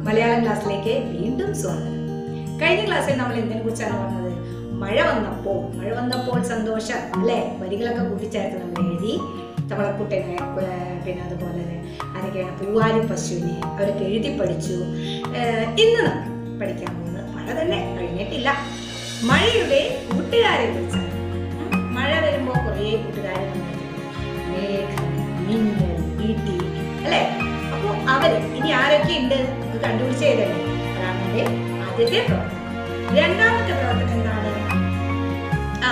മലയാളം ക്ലാസ്സിലേക്ക് വീണ്ടും സ്വാഗതം കഴിഞ്ഞ ക്ലാസ്സിൽ നമ്മൾ എന്തിനെ കുറിച്ചാണ് പറഞ്ഞത് മഴ വന്നപ്പോൾ മഴ വന്നപ്പോൾ സന്തോഷം അല്ലേ വരികളൊക്കെ കൂട്ടിച്ചേർത്ത് നമ്മൾ എഴുതി തവളക്കുട്ടനെ ഏർ പിന്നെ അതുപോലെ തന്നെ ആരൊക്കെയാണ് പൂവാലി പശുവിനെ അവരൊക്കെ എഴുതി പഠിച്ചു ഏർ ഇന്ന് നമ്മൾ പഠിക്കാൻ പോകുന്നത് മഴ തന്നെ കഴിഞ്ഞിട്ടില്ല മഴയുടെ കൂട്ടുകാരെ കുറിച്ചാണ് ഉം, മഴ വരുമ്പോൾ കുറേ കൂട്ടുകാരെ വന്നിട്ടുണ്ട് മേഘം മിന്നൽ ഇടി അല്ലേ അപ്പൊ അവര് ഇനി ആരൊക്കെ ഉണ്ട് നമുക്ക് കണ്ടുപിടിച്ച് ചെയ്തല്ലേ അതാണ് എന്റെ ആദ്യത്തെ പ്രവർത്തനം രണ്ടാമത്തെ പ്രവർത്തനം എന്താണ് ആ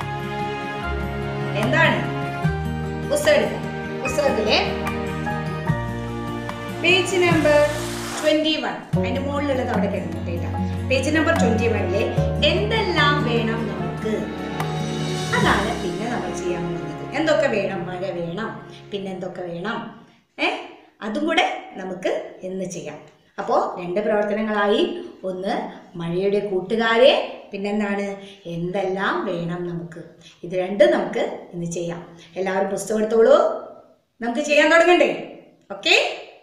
എന്താണ് പുസ്തകം എടുക്കാം പുസ്തകത്തിലെ പേജ് നമ്പർ ട്വന്റി വൺ അതിന്റെ മുകളിലുള്ളത് അവിടെ കിടന്നിട്ടേട്ടാ പേജ് നമ്പർ ട്വന്റി വണ്ണിലെ എന്തെല്ലാം വേണം നമുക്ക് അതാണ് പിന്നെ നമ്മൾ ചെയ്യാൻ പോകുന്നത് എന്തൊക്കെ വേണം മഴ വേണം പിന്നെ എന്തൊക്കെ വേണം ഏ അതും കൂടെ നമുക്ക് ഇന്ന് ചെയ്യാം അപ്പോൾ രണ്ട് പ്രവർത്തനങ്ങളായി ഒന്ന് മഴയുടെ കൂട്ടുകാരെ പിന്നെന്താണ് എന്തെല്ലാം വേണം നമുക്ക് ഇത് രണ്ടും നമുക്ക് ഇന്ന് ചെയ്യാം എല്ലാവരും പുസ്തകം എടുത്തോളൂ നമുക്ക് ചെയ്യാൻ തുടങ്ങണ്ടേ ഓക്കെ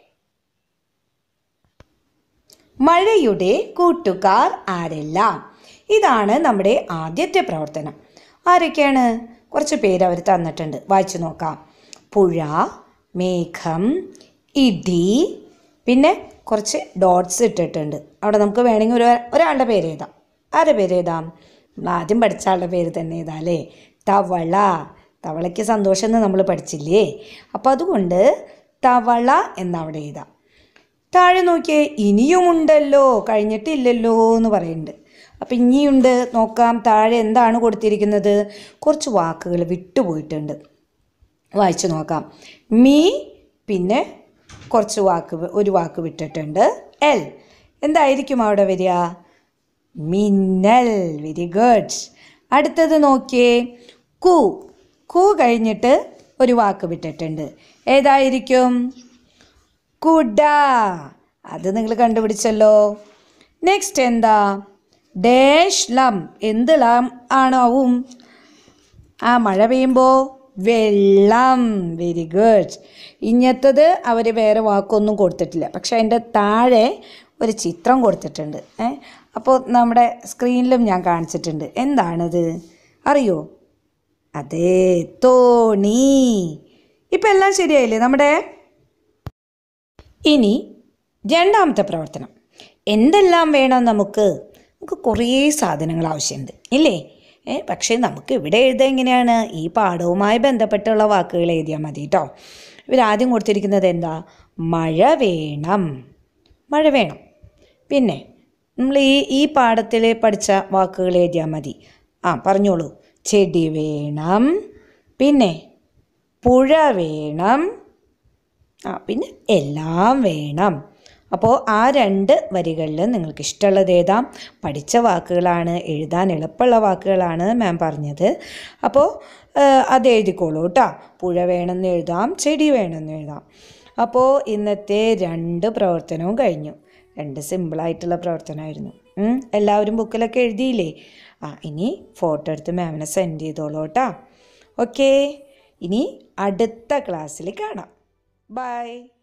മഴയുടെ കൂട്ടുകാർ ആരെല്ലാം ഇതാണ് നമ്മുടെ ആദ്യത്തെ പ്രവർത്തനം ആരൊക്കെയാണ് കുറച്ച് പേര് അവർ തന്നിട്ടുണ്ട് വായിച്ചു നോക്കാം പുഴ മേഘം ഇടി പിന്നെ കുറച്ച് ഡോട്ട്സ് ഇട്ടിട്ടുണ്ട് അവിടെ നമുക്ക് വേണമെങ്കിൽ ഒരു ഒരാളുടെ പേര് എഴുതാം ആരുടെ പേര് എഴുതാം നമ്മൾ ആദ്യം പഠിച്ച ആളുടെ പേര് തന്നെ എഴുതാം അല്ലേ തവള തവളയ്ക്ക് സന്തോഷം എന്ന് നമ്മൾ പഠിച്ചില്ലേ അപ്പോൾ അതുകൊണ്ട് തവള എന്നവിടെ എഴുതാം താഴെ നോക്കിയേ ഇനിയുമുണ്ടല്ലോ കഴിഞ്ഞിട്ടില്ലല്ലോ എന്ന് പറയുന്നുണ്ട് അപ്പം ഇനിയുണ്ട് നോക്കാം താഴെ എന്താണ് കൊടുത്തിരിക്കുന്നത് കുറച്ച് വാക്കുകൾ വിട്ടുപോയിട്ടുണ്ട് വായിച്ചു നോക്കാം മീ പിന്നെ കുറച്ച് വാക്ക് വി- ഒരു വാക്ക് വിട്ടിട്ടുണ്ട് എൽ എന്തായിരിക്കും അവിടെ വരിക മിന്നൽ വെരി ഗുഡ് അടുത്തത് നോക്കിയേ കു കു കഴിഞ്ഞിട്ട് ഒരു വാക്ക് വിട്ടിട്ടുണ്ട് ഏതായിരിക്കും കുട അത് നിങ്ങൾ കണ്ടുപിടിച്ചല്ലോ നെക്സ്റ്റ് എന്താ ഡാഷ് ലം എന്ത് ലം ആണാവും ആ മഴ പെയ്യുമ്പോൾ വെള്ളം വെരി ഗുഡ് ഇങ്ങനത്തത് അവർ വേറെ വാക്കൊന്നും കൊടുത്തിട്ടില്ല പക്ഷെ അതിൻ്റെ താഴെ ഒരു ചിത്രം കൊടുത്തിട്ടുണ്ട് ഏ അപ്പോൾ നമ്മുടെ സ്ക്രീനിലും ഞാൻ കാണിച്ചിട്ടുണ്ട് എന്താണത് അറിയോ അതെ തോണി ഇപ്പം എല്ലാം ശരിയായില്ലേ നമ്മുടെ ഇനി രണ്ടാമത്തെ പ്രവർത്തനം എന്തെല്ലാം വേണം നമുക്ക് നമുക്ക് കുറേ സാധനങ്ങൾ ആവശ്യമുണ്ട് ഇല്ലേ ഏ പക്ഷേ നമുക്ക് ഇവിടെ എഴുതാൻ എങ്ങനെയാണ് ഈ പാഠവുമായി ബന്ധപ്പെട്ടുള്ള വാക്കുകൾ എഴുതിയാൽ മതി കേട്ടോ ഇവരാദ്യം കൊടുത്തിരിക്കുന്നത് എന്താ മഴ വേണം മഴ വേണം പിന്നെ നമ്മൾ ഈ ഈ പാഠത്തിൽ പഠിച്ച വാക്കുകൾ എഴുതിയാൽ മതി ആ പറഞ്ഞോളൂ ചെടി വേണം പിന്നെ പുഴ വേണം ആ പിന്നെ എല്ലാം വേണം അപ്പോൾ ആ രണ്ട് വരികളിൽ നിങ്ങൾക്ക് ഇഷ്ടമുള്ളത് എഴുതാം പഠിച്ച വാക്കുകളാണ് എഴുതാൻ എളുപ്പമുള്ള വാക്കുകളാണ് മാം പറഞ്ഞത് അപ്പോൾ ആ, അത് എഴുതിക്കോളൂ കേട്ടോ പുഴ വേണമെന്ന് എഴുതാം ചെടി വേണമെന്ന് എഴുതാം അപ്പോൾ ഇന്നത്തെ രണ്ട് പ്രവർത്തനവും കഴിഞ്ഞു രണ്ട് സിമ്പിളായിട്ടുള്ള പ്രവർത്തനമായിരുന്നു ഉം, എല്ലാവരും ബുക്കിലൊക്കെ എഴുതിയില്ലേ ആ ഇനി ഫോട്ടോ എടുത്ത് മാമിനെ സെൻഡ് ചെയ്തോളൂ കേട്ടോ ഓക്കേ ഇനി അടുത്ത ക്ലാസ്സിൽ കാണാം ബൈ